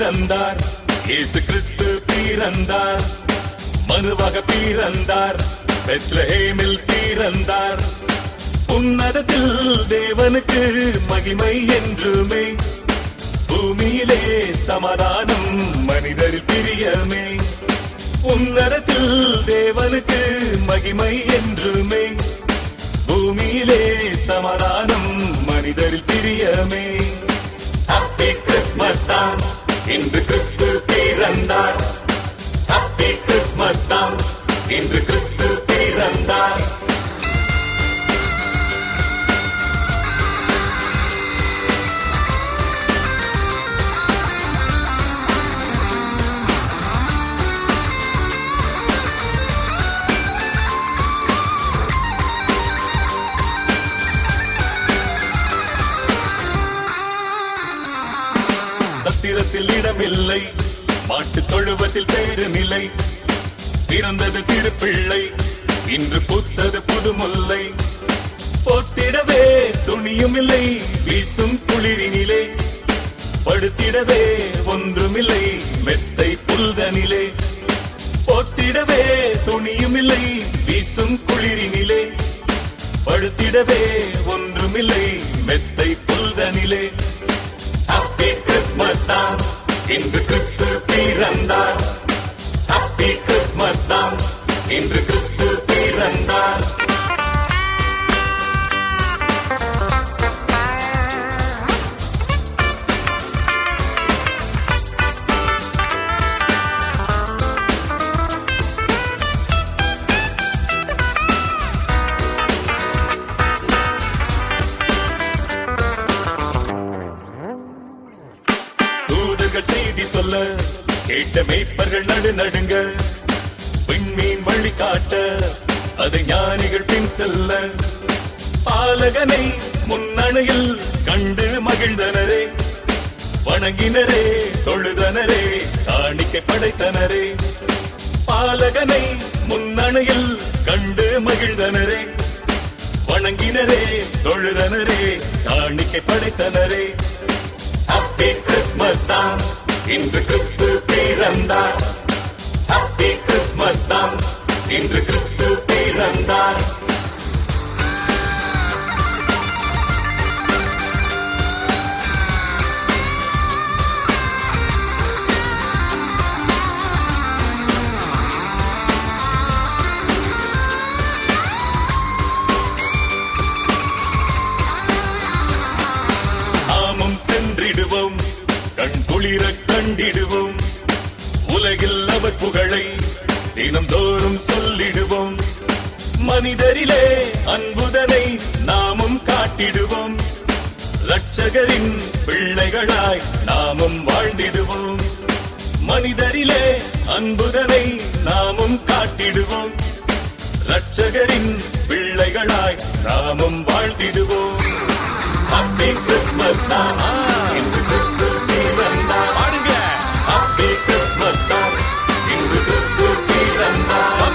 பிறந்தார் இயேசு கிறிஸ்து பிறந்தார் மனுவாக பிறந்தார் பெத்லஹேமில் பிறந்தார் உன்னதத்தில் தேவனுக்கு மகிமை என்றுமே பூமியிலே சமாதானம் மனிதரில் பிரியமே உன்னதத்தில் தேவனுக்கு மகிமை என்றுமே பூமியிலே சமாதானம் மனிதரில் பிரியமே ஹாப்பி கிறிஸ்மஸ் தான் இன்று கிறிஸ்து பிறந்தார் ஹாப்பி கிறிஸ்மஸ் தான் இன்று கிறிஸ்து பிறந்தார் சத்திரத்தில் இடமில்லை மாட்டு தொழுவத்தில் பேருமில்லை பிறந்தது திருப்பிள்ளை இன்று பூத்தது புதுமுல்லை போத்திடவே துணியும் இல்லை வீசும் குளிரினிலே படுத்திடவே ஒன்றுமில்லை மெத்தை புல்தனிலே போத்திடவே துணியும் இல்லை வீசும் குளிரினிலே படுத்திடவே ஒன்றுமில்லை மெத்தை புல்தனிலே ஹாப்பி கிறிஸ்மஸ் தான் இன்று கிறிஸ்து பிறந்தார் ஹாப்பி கிறிஸ்மஸ் தான் இன்று கிறிஸ்து பிறந்தார் தூதர்கள் செய்தி சொல்ல கேட்ட மேய்ப்பர்கள் நடு நடுங்க விண்மீன் வழி காட்ட அதை ஞானிகள் பின் செல்ல பாலகனை முன்னணையில் கண்டு மகிழ்ந்தனரே வணங்கினரே தொழுதனரே காணிக்கை படைத்தனரே பாலகனை முன்னணையில் கண்டு மகிழ்ந்தனரே வணங்கினரே தொழுதனரே காணிக்கை படைத்தனரே ஹாப்பி கிறிஸ்மஸ் தான் இன்று கிறிஸ்து பிறந்தார் ஹாப்பி கிறிஸ்மஸ் தான் இன்று கிறிஸ்து பிறந்தார் நாமும் சென்றிடுவோம் கண் குளிர கண்டிடுவோம் உலகில் அவர் புகழை தினம்தோறும் சொல்லிடுவோம் மனிதரிலே அன்புதனை நாமும் காட்டிடுவோம் ரட்சகரின் பிள்ளைகளாய் நாமும் வாழ்ந்திடுவோம் மனிதரிலே அன்புதனை நாமும் காட்டிடுவோம் ரட்சகரின் பிள்ளைகளாய் நாமும் வாழ்ந்திடுவோம் ஹாப்பி கிறிஸ்மஸ் தான் இன்று கிறிஸ்து பிறந்தார் பாடுங்க ஹாப்பி கிறிஸ்மஸ் தான் இன்று கிறிஸ்து பிறந்தார்